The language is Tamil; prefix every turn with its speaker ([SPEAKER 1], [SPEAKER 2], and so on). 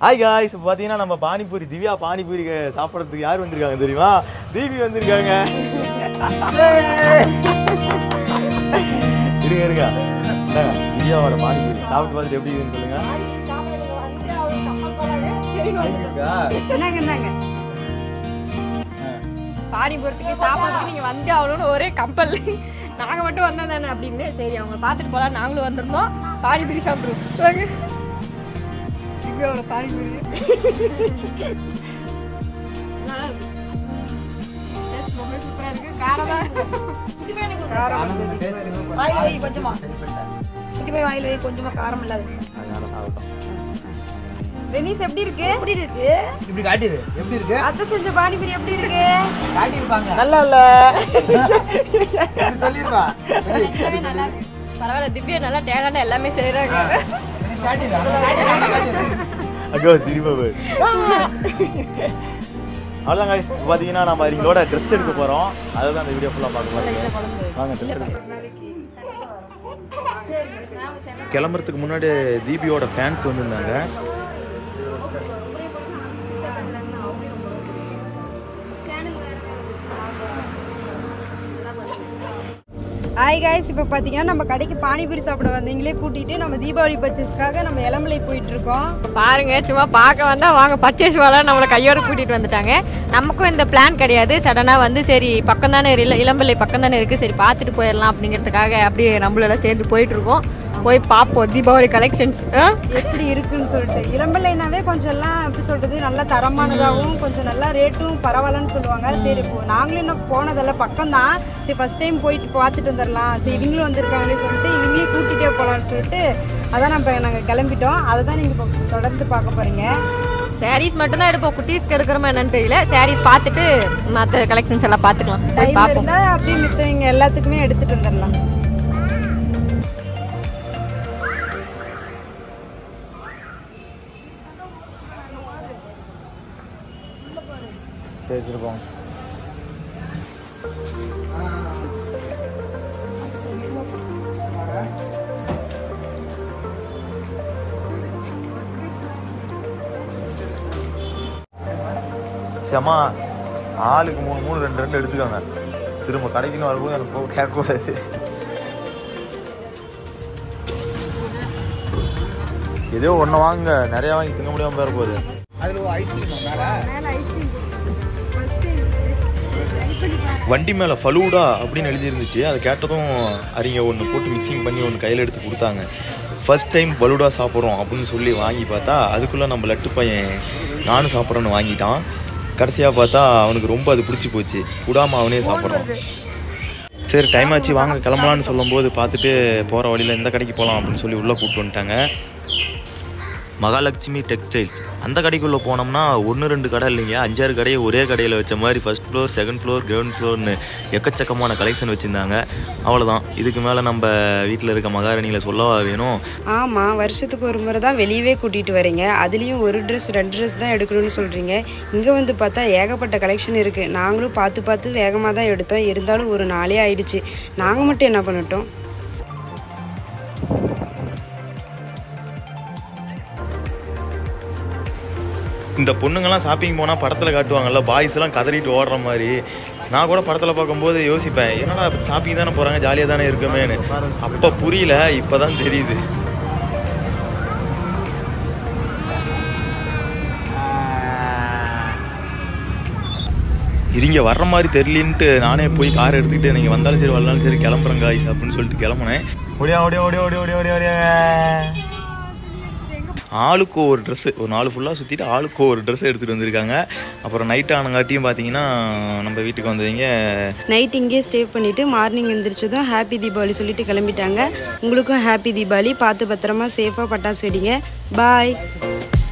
[SPEAKER 1] ஹாய் காய்ஸ் இப்போ பார்த்தீங்கன்னா நம்ம பானிபூரி திவ்யா பானிபூரி க- சாப்பிட்றதுக்கு யார் வந்திருக்காங்க தெரியுமா தீபி வந்திருக்காங்க இருங்க இருங்க இந்தாங்க, திவ்யாவோட பானிபூரி சாப்பிட்டு பார்த்துட்டு எப்படி இருக்குன்னு சொல்லுங்க
[SPEAKER 2] என்னங்க என்னங்க
[SPEAKER 3] பானிபுரத்துக்கு சாப்பிட்றதுக்கு நீங்கள் வந்து ஆகணும்னு ஒரே கம்பல் நாங்கள் மட்டும் வந்தோம் தானே அப்படின்னு சரி அவங்க பார்த்துட்டு போகலாம் நாங்களும் வந்திருந்தோம் பானிபூரி சாப்பிடுவோம் வாங்க இங்கே அவ்வளோ பானிபூரி நல்லா இருக்கு Taste ரொம்ப சூப்பராக இருக்கு காரம் தான்
[SPEAKER 2] காரம்
[SPEAKER 3] வாயில் வை கொஞ்சமா குட்டி போய் வாயில் வை கொஞ்சமா காரம் இல்லாது
[SPEAKER 1] அதனால சாப்பிட்டோம்
[SPEAKER 2] வெனிஸ் எப்படி இருக்கு
[SPEAKER 3] எப்படி இருக்கு
[SPEAKER 4] இப்படி காட்டிடு எப்படி இருக்கு
[SPEAKER 2] அத்தை செஞ்ச பானிபூரி எப்படி இருக்கு
[SPEAKER 4] காட்டியிருப்பாங்க
[SPEAKER 1] நல்லா இல்ல
[SPEAKER 4] இப்படி சொல்லிருப்பா
[SPEAKER 3] எல்லாமே நல்லா இருக்கு பரவாயில்ல திவ்யா நல்லா டேலண்டா எல்லாமே செய்கிறாங்க
[SPEAKER 4] காட்டிடு
[SPEAKER 1] அக்கா சிரிப்பா பாரு அவ்வளோதான் guys இப்போ பார்த்தீங்கன்னா நம்ம எங்களோட ட்ரெஸ் எடுக்க போகிறோம் அதை தான் அந்த வீடியோ ஃபுல்லாக பார்க்க போகிறோம் வாங்க ட்ரெஸ் எடுக்க கிளம்புறதுக்கு முன்னாடி தீபியோட ஃபேன்ஸ் வந்திருந்தாங்க
[SPEAKER 2] ஹாய் காய்ஸ் இப்போ பார்த்தீங்கன்னா நம்ம கடைக்கு பானிபூரி சாப்பிட வந்தீங்களே கூட்டிட்டு நம்ம தீபாவளி பர்ச்சேஸ்க்காக நம்ம இளம்பலை போயிட்டு இருக்கோம்
[SPEAKER 3] பாருங்க சும்மா பார்க்க வந்தா வாங்க பர்ச்சேஸ் வாழ நம்மளை கையோட கூட்டிட்டு வந்துட்டாங்க நமக்கும் இந்த பிளான் கிடையாது சடனா வந்து சரி பக்கம் தானே இல இளம்பிள்ளை பக்கம் தானே இருக்கு சரி பார்த்துட்டு போயிடலாம் அப்படிங்கிறதுக்காக அப்படியே நம்மளெல்லாம் சேர்ந்து போயிட்டு இருக்கோம் போய் பார்ப்போம் தீபாவளி கலெக்ஷன்ஸ்
[SPEAKER 2] எப்படி இருக்குன்னு சொல்லிட்டு இளம்பலைனாவே கொஞ்சம் எல்லாம் எப்படி சொல்றது நல்லா தரமானதாகவும் கொஞ்சம் நல்லா ரேட்டும் பரவாயில்லன்னு சொல்லுவாங்க சரி இப்போ நாங்களும் இன்னும் போனதெல்லாம் பக்கம் தான் சரி ஃபர்ஸ்ட் டைம் போயிட்டு பார்த்துட்டு வந்துடலாம் சரி இவங்களும் வந்திருக்காங்களே சொல்லிட்டு இவங்களே கூட்டிகிட்டே போகலான்னு சொல்லிட்டு அதான் நம்ம நாங்கள் கிளம்பிட்டோம் அதை தான் நீங்கள் தொடர்ந்து பார்க்க போகிறீங்க
[SPEAKER 3] சாரீஸ் மட்டும் தான் எடுப்போம் குட்டீஸ்க்கு எடுக்கிறோமா என்னன்னு தெரியல சாரீஸ் பார்த்துட்டு மற்ற கலெக்ஷன்ஸ் எல்லாம் பார்த்துக்கலாம் போய்
[SPEAKER 2] டைம்
[SPEAKER 3] பார்ப்போம்
[SPEAKER 2] இருந்தால் அப்படியே மித்தவங்க எல்லாத்துக்குமே எடுத்துகிட்டு வந்துடலாம்
[SPEAKER 1] சரி சரி போங்க செம்மா ஆளுக்கு மூணு மூணு ரெண்டு ரெண்டு எடுத்துக்கோங்க திரும்ப கடைக்குன்னு வரும்போது எனக்கு போக கேட்கக்கூடாது ஏதோ ஒன்று வாங்க நிறைய வாங்கி திங்க முடியாமல் போயிட போகுது
[SPEAKER 4] அதுல ஒரு ஐஸ்கிரீம் மேல
[SPEAKER 2] மேலே ஐஸ்கிரீம் ஃபர்ஸ்ட் டைம் ட்ரை பண்ணி பாருங்க
[SPEAKER 1] வண்டி மேலே ஃபலூடா அப்படின்னு எழுதியிருந்துச்சு அதை கேட்டதும் அறிங்க ஒன்று போட்டு மிக்சிங் பண்ணி ஒன்று கையில் எடுத்து கொடுத்தாங்க ஃபர்ஸ்ட் டைம் பலூடா சாப்பிட்றோம் அப்படின்னு சொல்லி வாங்கி பார்த்தா அதுக்குள்ளே நம்ம லட்டு பையன் நானும் சாப்பிட்றேன்னு வாங்கிட்டான் கடைசியாக பார்த்தா அவனுக்கு ரொம்ப அது பிடிச்சி போச்சு விடாம அவனே சாப்பிட்றான் சரி டைம் ஆச்சு வாங்க கிளம்பலான்னு சொல்லும்போது பார்த்துட்டு போகிற வழியில் இந்த கடைக்கு போகலாம் அப்படின்னு சொல்லி உள்ளே கூப்பிட்டு வந்துட்டாங்க மகாலட்சுமி டெக்ஸ்டைல்ஸ் அந்த கடைக்குள்ளே போனோம்னா ஒன்று ரெண்டு கடை இல்லைங்க அஞ்சாறு கடையை ஒரே கடையில் வச்ச மாதிரி first floor second floor ground ஃப்ளோர்னு எக்கச்சக்கமான கலெக்ஷன் வச்சுருந்தாங்க அவ்வளோதான் இதுக்கு மேலே நம்ம வீட்டில் இருக்க மகாராணிகளை சொல்லவா வேணும்
[SPEAKER 2] ஆமாம் வருஷத்துக்கு ஒரு முறை தான் வெளியவே கூட்டிகிட்டு வரீங்க அதுலேயும் ஒரு ட்ரெஸ் ரெண்டு ட்ரெஸ் தான் எடுக்கணும்னு சொல்கிறீங்க இங்கே வந்து பார்த்தா ஏகப்பட்ட கலெக்ஷன் இருக்குது நாங்களும் பார்த்து பார்த்து வேகமாக தான் எடுத்தோம் இருந்தாலும் ஒரு நாளே ஆயிடுச்சு நாங்கள் மட்டும் என்ன பண்ணட்டும்
[SPEAKER 1] இந்த பொண்ணுங்கெல்லாம் ஷாப்பிங் போனால் படத்தில் காட்டுவாங்கல்ல பாய்ஸ் எல்லாம் கதறிட்டு ஓடுற மாதிரி நான் கூட படத்தில் பார்க்கும்போது யோசிப்பேன் என்னடா ஷாப்பிங் தானே போகிறாங்க ஜாலியாக தானே இருக்குமேன்னு அப்போ புரியல இப்போ தான் தெரியுது இருங்க வர்ற மாதிரி தெரியலன்ட்டு நானே போய் கார் எடுத்துக்கிட்டு நீங்கள் வந்தாலும் சரி வரலாலும் சரி கிளம்புறேன் காய்ஸ் அப்படின்னு சொல்லிட்டு கிளம்புனேன் ஓடியா ஓடியா ஓடியா ஓடியா ஓடியா ஓடியா ஓடியா ஆளுக்கு ஒரு ட்ரெஸ்ஸு ஒரு நாலு ஃபுல்லாக சுற்றிட்டு ஆளுக்கு ஒரு ட்ரெஸ் எடுத்துகிட்டு வந்திருக்காங்க அப்புறம் நைட் ஆனங்காட்டியும் பார்த்தீங்கன்னா நம்ம வீட்டுக்கு வந்தவங்க
[SPEAKER 2] நைட் இங்கே ஸ்டே பண்ணிவிட்டு மார்னிங் எந்திரிச்சதும் ஹாப்பி தீபாவளி சொல்லிட்டு கிளம்பிட்டாங்க உங்களுக்கும் ஹாப்பி தீபாவளி பார்த்து பத்திரமா சேஃபாக பட்டாசு வெடிங்க பாய்